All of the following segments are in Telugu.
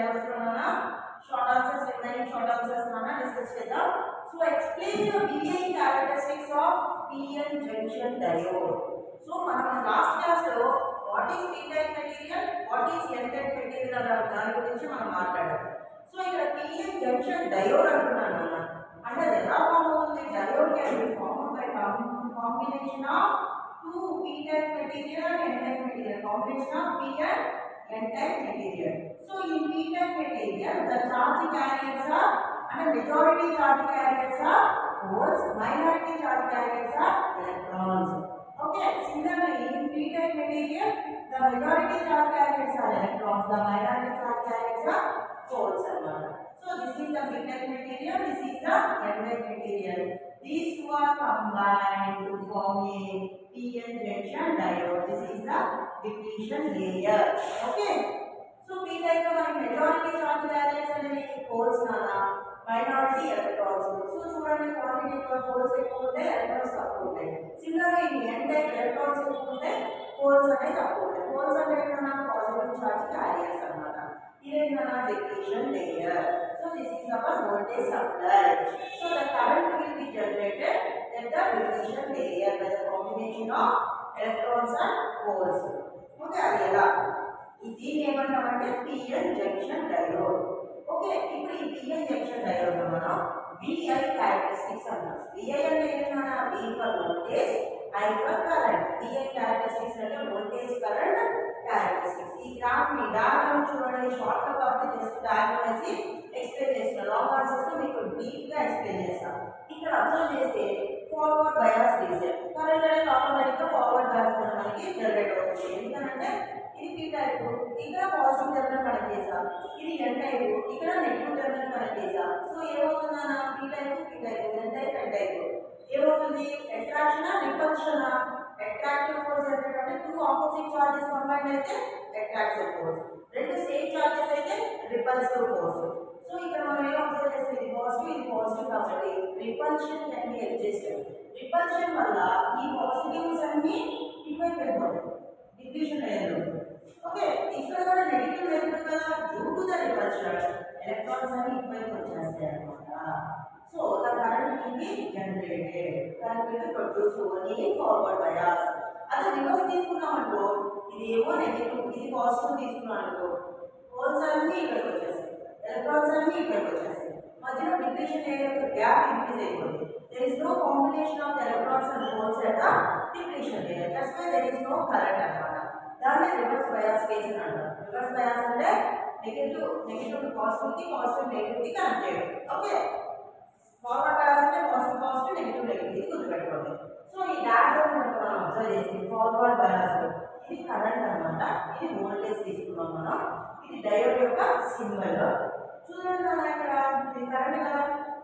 డయోడ్స్ లో మన short answers remaining short answers మన డిస్కస్ చేద్దాం so explain the VI characteristics of PN junction diode so మనం లాస్ట్ క్లాస్ లో what is P type material what is N type material అన్న దాని గురించి మనం మాట్లాడాం సో ఇక్కడ పిఎన్ జంక్షన్ డయోడ్ అంటున్నాను అన్న అంటే అది ఎలా ఫామ్ అవుతుంది diode can be form by combination of two P type material and N type material combination of P and N type material so ఈ P type material the charge carriers are అంటే majority charge carriers are holes minority charge carriers are electrons okay similarly in p type material the majority charge carriers are electrons the minority charge carriers are holes అన్నమాట so this is the p type material this is the n type material these two are combined to form a pn junction diode this is the depletion layer okay so p type లో మనకి మెజారిటీ చార్జ్ క్యారియర్స్ అనేవి holes నానా మైనారిటీ ఎలక్ట్రాన్స్ సో చూడండి క్వాంటిటీ ఆఫ్ హోల్స్ ఎక్కువ ఉంటే ఎలక్ట్రాన్స్ తక్కువ ఉంటాయి సిమిలర్గా ఈ ఎన్ టైప్ ఎలక్ట్రాన్స్ ఎక్కువ ఉంటే హోల్స్ అనేవి తక్కువ ఉంటాయి హోల్స్ అంటే ఏంటన్నా పాజిటివ్ చార్జ్ క్యారియర్స్ అన్నమాట ఇదేంటన్నా depletion layer so this is our voltage supply so the current will be generated at the depletion layer by the combination of electrons and holes okay అది ఎలా ఇది ఏమంటామంటే పిఎన్ జంక్షన్ డయోడ్ ఓకే ఇప్పుడు ఈ పిఎన్ జంక్షన్ డయోడ్ లో మనం విఐ క్యారెక్టరిస్టిక్స్ అన్నాం విఐ అంటే ఏంటన్నా V for voltage I for current VI characteristics అంటే వోల్టేజ్ కరెంట్ క్యారెక్టరిస్టిక్స్ ఈ గ్రాఫ్ ని డయాగ్రామ్ చూడండి షార్ట్ లో కాబట్టి జస్ట్ డయాగ్రామ్ వేసి ఎక్స్ప్లెయిన్ చేస్తున్నా లాంగ్ ఆన్సర్స్ లో మీకు డీప్ గా ఎక్స్ప్లెయిన్ చేస్తాను ఇక్కడ అబ్జర్వ్ చేస్తే ఫార్వర్డ్ బయాస్ రీజన్ కరెంట్ అనేది ఆటోమేటిక్ గా ఫార్వర్డ్ బయాస్ మనకి జనరేట్ అవుతుంది ఎందుకంటే ఇది పీ టైప్ ఇక్కడ పాజిటివ్ టెర్మినల్ కనెక్ట్ చేసా ఇది ఎన్ టైప్ ఇక్కడ నెగిటివ్ టెర్మినల్ కనెక్ట్ చేసా so ఏమవుతుందన్నా P type P type N type N type ఏమవుతుంది అట్రాక్షన్ రిపల్షన్ అట్రాక్టివ్ ఫోర్స్ అంటే టూ ఆపోజిట్ చార్జెస్ కంబైన్ అయితే అట్రాక్టివ్ ఫోర్స్ రెండు సేమ్ చార్జెస్ అయితే రిపల్సివ్ ఫోర్స్ సో ఇక్కడ మనం ఏం అబ్జర్వ్ చేస్తే ఇది పాజిటివ్ ఇది పాజిటివ్ కాబట్టి repulsion can be adjusted repulsion వల్ల ఈ పాజిటివ్స్ అన్ని ఇటువైపు వెళ్ళిపోతాయి డిప్యూషన్ లేదు ఓకే ఇక్కడ కూడా నెగిటివ్ నెగిటివ్ కదా due to the repulsion electrons అన్ని ఇటువైపు వచ్చేస్తాయి అన్నమాట so the current will be generated current will produce only forward bias అదే రివర్స్ తీసుకున్నామనుకో ఇది ఏమో నెగిటివ్ ఇది పాజిటివ్ తీసుకున్నాం అనుకో హోల్స్ అన్ని ఇక్కడికి వచ్చేస్తాయి ఎలక్ట్రాన్స్ అన్ని ఇక్కడికి వచ్చేస్తాయి మధ్యలో డిప్రెషన్ ఏరియా గ్యాప్ ఇంక్రీజ్ అయిపోతుంది there is no combination of electrons and holes at the depression area that's why there is no current అన్నమాట దాన్ని రివర్స్ బయాస్ కేస్ అని అంటారు రివర్స్ బయాస్ అంటే నెగిటివ్ నెగిటివ్ పాజిటివ్ కి పాజిటివ్ నెగిటివ్ కి కనెక్ట్ చేయడం ఓకే ఫార్వర్డ్ బయాస్ అంటే పాజిటివ్ పాజిటివ్ నెగిటివ్ నెగిటివ్ ఇది గుర్తుపెట్టుకోండి సో ఈ డయాగ్రామ్ మనం అబ్జర్వ్ చేసి ఫార్వర్డ్ బయాస్ ఇది కరెంట్ అన్నమాట ఇది వోల్టేజ్ తీసుకున్నాం మనం ఇది డయోడ్ యొక్క సింబల్ చూడండి మనం ఇక్కడ ఇది కరెంట్ కదా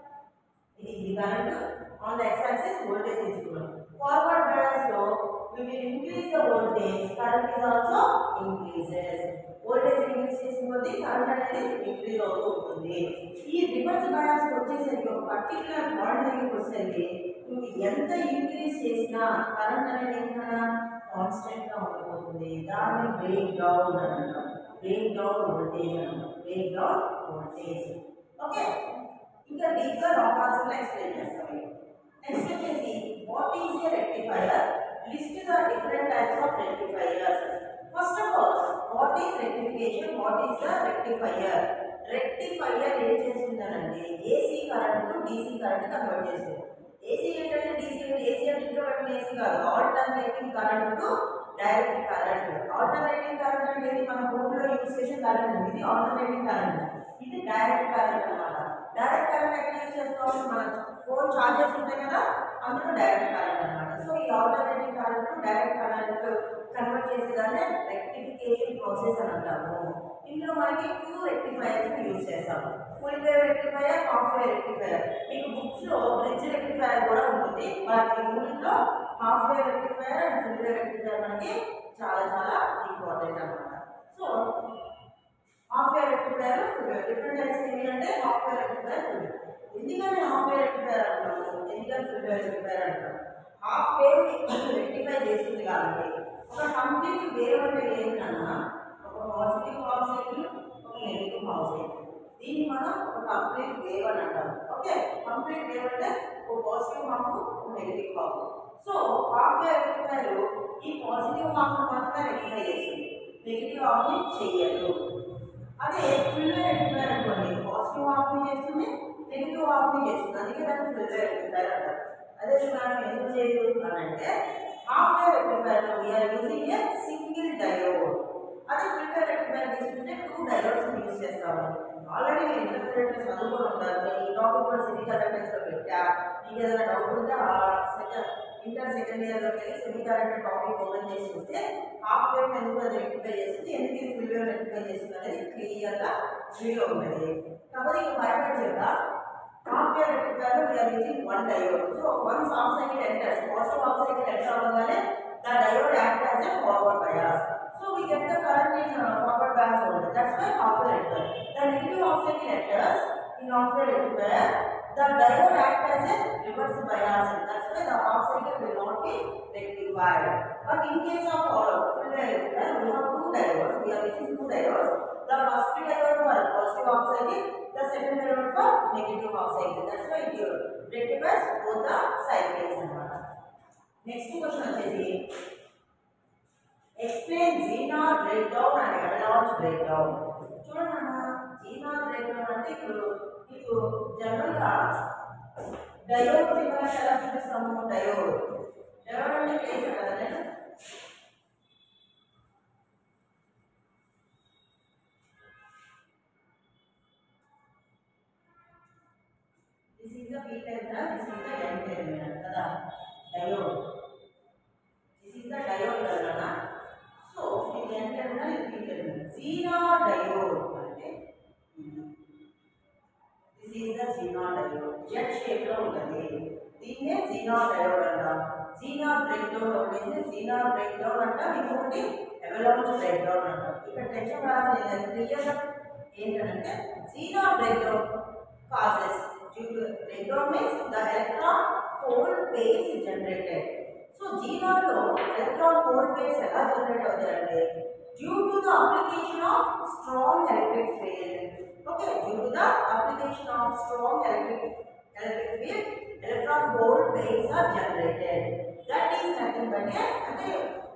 ఇది ఇది current on the X axis voltage తీసుకున్నాం ఫార్వర్డ్ బయాస్ లో we will increase the voltage current is also increases voltage increase చేసిన కొద్దీ కరెంట్ అనేది ఇంక్రీజ్ అవుతూ ఉంటుంది ఈ రివర్స్ బయాస్ వచ్చేసరికి ఒక పర్టికులర్ పాయింట్ దగ్గరికి వచ్చేసరికి నువ్వు ఎంత ఇంక్రీజ్ చేసినా కరెంట్ అనేది ఏంటన్నా కాన్స్టెంట్ గా ఉండిపోతుంది దాన్ని బ్రేక్ డౌన్ అంటాం బ్రేక్ డౌన్ వోల్టేజ్ అంటాం బ్రేక్ డౌన్ వోల్టేజ్ ఓకే ఇంకా డీప్ గా రాంగ్ ఆన్సర్ ఎక్స్ప్లెయిన్ చేస్తాం నెక్స్ట్ వచ్చేసి what is a rectifier list the different types of rectifiers first of all what is rectification what is the rectifier rectifier ఏం చేస్తుందనంటే AC current DC current convert చేస్తుంది ఏసీ ఏంటంటే డీసీ అంటే ఏసీ అంటే ఇంట్రోవర్ట్ ఏసీ కాదు alternating current to direct current alternating current అంటే ఇది మన హోమ్ లో యూజ్ చేసే కరెంట్ ఇది ఆల్టర్నేటింగ్ కరెంట్ ఇది డైరెక్ట్ కరెంట్ అన్నమాట డైరెక్ట్ కరెంట్ ఎక్కడ యూజ్ చేస్తాం మన ఫోన్ చార్జెస్ ఉంటాయి కదా అందులో డైరెక్ట్ కరెంట్ అన్నమాట సో ఈ alternating current direct current convert చేసేదాన్ని రెక్టిఫికేషన్ ప్రాసెస్ అని అంటాము ఇందులో మనకి టూ రెక్టిఫైయర్స్ యూజ్ చేస్తాము full wave rectifier half wave rectifier మీకు బుక్స్ లో బ్రిడ్జ్ రెక్టిఫైయర్ కూడా ఉంటుంది వాటి మూడింటిలో half wave rectifier and full wave rectifier మనకి చాలా చాలా ఇంపార్టెంట్ అన్నమాట so half wave rectifier full wave different types ఏమి అంటే half wave rectifier full wave ఎందుకని హాఫ్ వేవ్ రెక్టిఫైయర్ అంటాము ఎందుకని ఫుల్ వేవ్ రెక్టిఫైయర్ అంటాము హాఫ్ వేవ్ రెక్టిఫై చేస్తుంది కాబట్టి ఒక కంప్లీట్ వేవ్ అంటే ఏంటన్నా ఒక పాజిటివ్ హాఫ్ సైకిల్ ఒక నెగిటివ్ హాఫ్ హౌసింగ్ దీన్ని మనం ఒక కంప్లీట్ వేవ్ అని అంటాం ఓకే కంప్లీట్ వేవ్ అంటే ఒక పాజిటివ్ హాఫ్ ఒక negative half so half wave rectifier ఈ పాజిటివ్ హాఫ్ మాత్రమే రెక్టిఫై చేస్తుంది నెగిటివ్ హాఫ్ ని చెయ్యదు అదే ఫుల్ వేవ్ రెక్టిఫైర్ అనుకోండి పాజిటివ్ హాఫ్ ని చేస్తుంది నెగిటివ్ హాఫ్ ని చేస్తుంది అందుకే దాన్ని ఫుల్ వేవ్ రెక్టిఫైర్ అంటారు అదే మనం ఎందుకు చేయదు అని అంటే హాఫ్ వేవ్ రెక్టిఫైర్ లో we're using a single diode అదే ఫుల్ వేవ్ రెక్టిఫైర్ తీసుకుంటే టూ డయోడ్స్ యూజ్ చేస్తాము ఆల్రెడీ మీరు ఇంటర్మీడియట్ చదువుకొని ఉంటారు నేను ఈ టాపిక్ కూడా సెమీ కండక్టర్స్ లో పెట్టా మీకు ఏదైనా డౌట్ ఉంటే ఆ సెకండ్ ఇంటర్ సెకండ్ ఇయర్ లోకి వెళ్ళి సెమీ కండక్టర్ టాపిక్ ఓపెన్ చేసి చూస్తే హాఫ్ వేవ్ ఎందుకు అది రెక్టిఫై చేస్తుంది ఎందుకు ఇది ఫుల్ వేవ్ రెక్టిఫై చేస్తుంది అనేది క్లియర్ గా వీడియో ఉంటుంది కాకపోతే ఇక భయపడి half wave rectifier we are using one diode. So once half cycle enters, positive half cycle enter avvagane, the diode acts as a forward bias. So we get the current in uh, forward bias only. That's why half wave rectifier. The negative half cycle enters in half wave rectifier. The diode acts as a reverse bias. That's why the half cycle will not be rectified. But in case of all full wave rectifier, we have two diodes. We are using two diodes. The first diode for positive half cycle, the second diode for negative half cycle. That's why it rectifies both the cycles అన్నమాట నెక్స్ట్ క్వశ్చన్ వచ్చేసి explain zener break down and avalanche break down చూడండి అన్న జీనార్ బ్రేక్ డౌన్ అంటే ఇప్పుడు మీకు జనరల్ గా డయోడ్ సిగ్నల్ ఎలా చూపిస్తాము డయోడ్ డయోడ్ అంటే ప్లేస్ కదా నేను This is the P terminal, this is the N terminal, కదా diode. This is the diode terminal. So, ఇది N terminal, ఇది P terminal. Xenon diode అంటే ఇది. This is the xenon diode. Z shape లో ఉంటుంది. దీన్నే xenon diode అంటాం. xenon breakdown ఒకటి xenon breakdown అంటాం. ఇంకొకటి avalanche breakdown అంటాం. ఇక్కడ టెన్షన్ రాసిన క్లియర్ ఏంటంటే xenon breakdown causes due to breakdown means the electron hole pairs is generated. So xenon లో electron hole pairs ఎలా generate అవుతాయంటే due to the application of strong electric field. Okay, due to the application of strong electric electric field, electron hole pairs are generated. That is nothing but a అంటే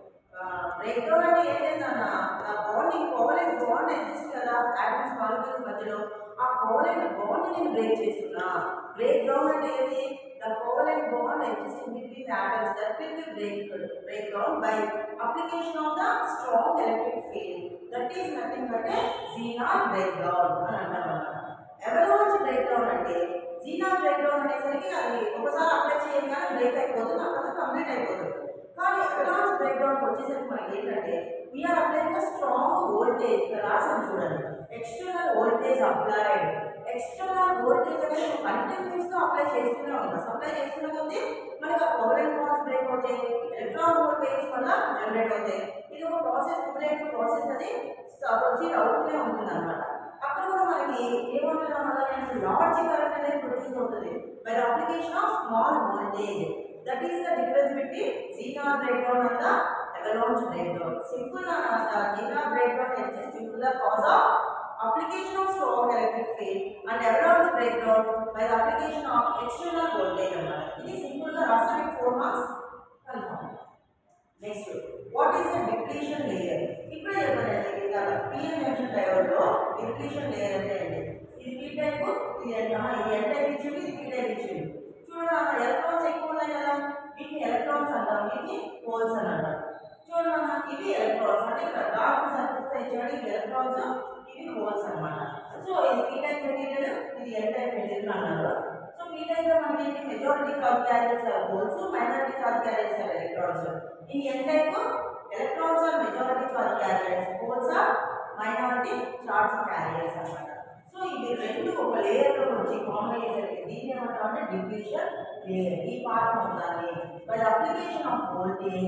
బ్రేక్ డౌన్ అంటే ఏం లేదన్న బాండింగ్ కోవలెంట్ బాండ్ ఎగ్జిస్ట్ కదా ఆటమ్స్ మాలిక్యూల్స్ మధ్యలో ఆ కోవలెంట్ బాండ్ నేను బ్రేక్ చేస్తున్నా బ్రేక్ డౌన్ అంటే ఏది the covalent bond existing between atoms that will be break break down by application of the strong electric field that is nothing but a zener break down అని అంటాం అన్నమాట ఎవరోజ్ బ్రేక్ డౌన్ అంటే జీనార్ బ్రేక్ డౌన్ అనేసరికి అది ఒకసారి అప్లై చేయగానే బ్రేక్ అయిపోతుంది అక్కడ కంప్లీట్ అయిపోతుంది కానీ అడ్వాన్స్ బ్రేక్ డౌన్ వచ్చేసరికి మనకి ఏంటంటే వీఆర్ అప్లైంగ్ స్ట్రాంగ్ వోల్టేజ్ ఇక్కడ రాసాను చూడండి external voltage applied external voltage అనేది కంటిన్యూస్ గా అప్లై చేస్తూనే ఉంటాం సప్లై చేస్తున్న కొద్దీ మనకి ఆ కోవలెంట్ బాండ్స్ బ్రేక్ అవుతాయి ఎలక్ట్రాన్ వోల్టేజ్ వల్ల జనరేట్ అవుతాయి ఇది ఒక ప్రాసెస్ క్యుములేటివ్ ప్రాసెస్ అది ప్రొసీడ్ అవుతూనే ఉంటుంది అనమాట అక్కడ కూడా మనకి ఏమంటున్నాం అలాగే లార్జ్ కరెంట్ అనేది ప్రొడ్యూస్ అవుతుంది by the application of small voltage that is the difference between zener break down and the avalanche breakdown. Simple uh, Gina breakdown exists due to the cause of application of strong electric field and avalanche breakdown by the application of external voltage అన్నమాట ఇది సింపుల్ గా రాసిన four marks confirm next what is the depletion layer ఇప్పుడే చెప్పానండి ఇలాగ పిఎన్ జంక్షన్ డయోడ్ లో డిప్లీషన్ లేయర్ అంటే ఏంటి ఇది పీ టైప్ ఇది ఎంత ఇది ఎన్ టైప్ ఇచ్చింది ఇది పీ టైప్ ఇచ్చింది చూడండి ఎలక్ట్రాన్స్ ఎక్కువ ఉన్నాయి కదా వీటిని ఎలక్ట్రాన్స్ అంటాం వీటిని హోల్స్ అని అంటాం చూడండి ఇవి ఎలక్ట్రాన్స్ అంటే ఇక్కడ డార్క్ సర్ఫేస్ ఇచ్చాడు ఇవి ఎలక్ట్రాన్స్ ఇవి హోల్స్ అన్నమాట సో ఇది పీ టైప్ మెటీరియల్ ఇది ఎన్ టైప్ మెటీరియల్ అన్నారు సో పీ టైప్ లో మనకి ఏంటి majority charge carriers are holes minority charge carriers are electrons in N type electrons are majority charge carriers holes are minority charge carriers అన్నమాట సో ఇవి రెండు ఒక లేయర్ లో వచ్చి ఫామ్ అయ్యేసరికి దీన్ని ఏమంటాం అంటే డిప్లీషన్ లేయర్ ఈ పార్ట్ మొత్తాన్ని by application of voltage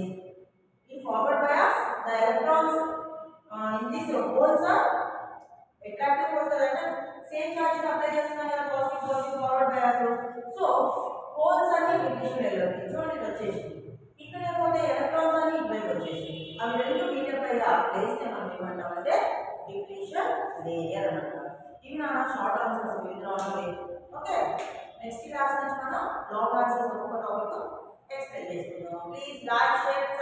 in forward bias the electrons uh, in this holes are attractive force కదంటే సేమ్ చార్జెస్ అప్లై చేస్తున్నాం కదా positive positive forward bias so holes అన్ని డిప్లీషన్ వెళ్ళొచ్చు చూడండి ఇది వచ్చేసి ఇక్కడ ఏమవుతాయి ఎలక్ట్రాన్స్ అన్ని ఇటువైపు వచ్చేసి అవి రెండు మీటర్ పైగా ప్లేస్ మనం ఏమంటామంటే డిప్లీషన్ లేయర్ అన్నమాట ఇవి నా షార్ట్ ఆన్సర్స్ ఇందులో ఉన్నవి ఓకే నెక్స్ట్ క్లాస్ నుంచి మనం లాంగ్ ఆన్సర్స్ ఒక్కొక్క టాపిక్ ఎక్స్ప్లెయిన్ చేసుకుందాం ప్లీజ్ లైక్ షేర్